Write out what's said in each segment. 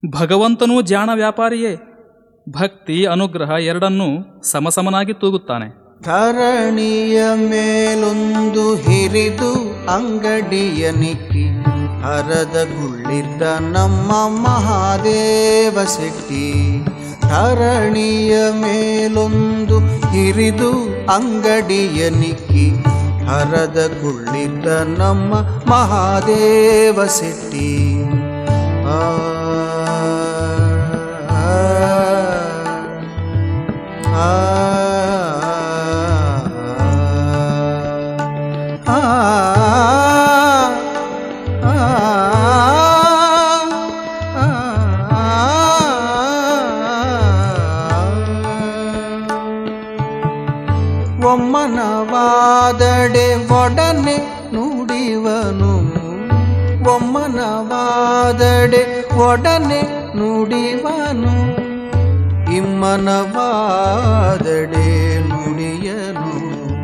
ಭಗವಂತನೂ ಜಾಣ ವ್ಯಾಪಾರಿಯೇ ಭಕ್ತಿ ಅನುಗ್ರಹ ಎರಡನ್ನೂ ಸಮಸಮನಾಗಿ ತೂಗುತ್ತಾನೆ ಧರಣಿಯ ಮೇಲೊಂದು ಹಿರಿದು ಅಂಗಡಿಯ ನಿಕ್ಕಿ ಹರದ ಗುಳ್ಳಿದ್ದ ನಮ್ಮ ಮಹಾದೇವ ಶೆಟ್ಟಿ ಧರಣಿಯ ಮೇಲೊಂದು ಹಿರಿದು ಅಂಗಡಿಯ ನಿಕ್ಕಿ ಹರದ ಗುಳ್ಳಿದ್ದ ನಮ್ಮ ಮಹಾದೇವ ಶೆಟ್ಟಿ ಆ ಆ ಆ ಒಮ್ಮನವಾದಡೆ ಒಡನೆ ನುಡಿವನು ಒಮ್ಮನವಾದಡೆ ಒಡನೆ ನುಡಿವನು ಇಮ್ಮನವಾದಡೆ ನುಡಿಯನು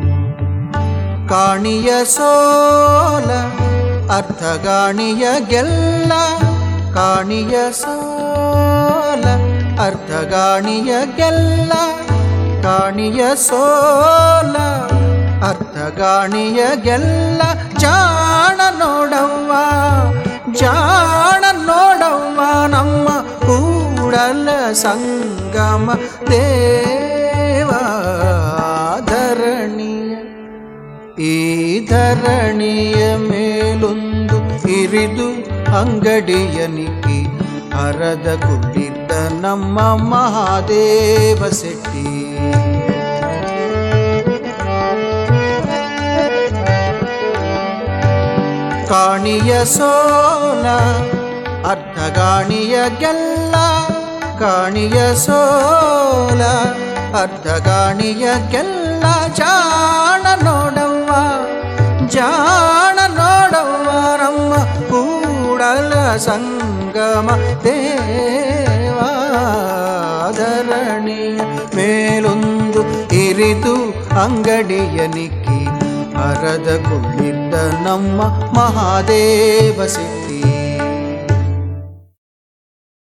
ಕಾಣಿಯ ಸೋಲ ಅರ್ಥಗಾಣಿಯ ಗೆಲ್ಲ ಕಾಣಿಯ ಸೋಲ ಅರ್ಥಗಾಣಿಯ ಗೆಲ್ಲ ಕಾಣಿಯ ಸೋಲ ಅರ್ಥಗಾಣಿಯ ಗೆಲ್ಲ ಜಾಣ ನೋಡವ್ವ ಜಾಣ ನೋಡವ್ವ ನಮ್ಮ ಕೂಡಲ ಸಂಗಮ ದೇವ ಧರಣಿಯ ಈ ಧರಣಿಯ ಮೇಲೊಂದು ಹಿರಿದು ಅಂಗಡಿಯ ನಿಕ್ಕಿ ಹರದ ಗುಳ್ಳಿದ್ದ ನಮ್ಮ ಮಹಾದೇವ ಶೆಟ್ಟಿ ಕಾಣಿಯ ಸೋಲ ಅರ್ಧಗಾಣಿಯ ಗೆಲ್ಲ ಕಾಣಿಯ ಸೋಲ ಅರ್ಧಗಾಣಿಯ ಗೆಲ್ಲ ಜಾಣ ನೋಡವ್ವ ಜಾಣ ನೋಡವ್ವ ನಮ್ಮ ಕೂಡಲ ಸಂಗಮ ದೇವಾಧರಣಿಯ ಮೇಲೊಂದು ಇರಿದು ಅಂಗಡಿಯ ನಿಕ್ಕಿ ಹರದ ಕುಳ್ಳಿದ್ದ ನಮ್ಮ ಮಹಾದೇವ ಸಿದ್ಧ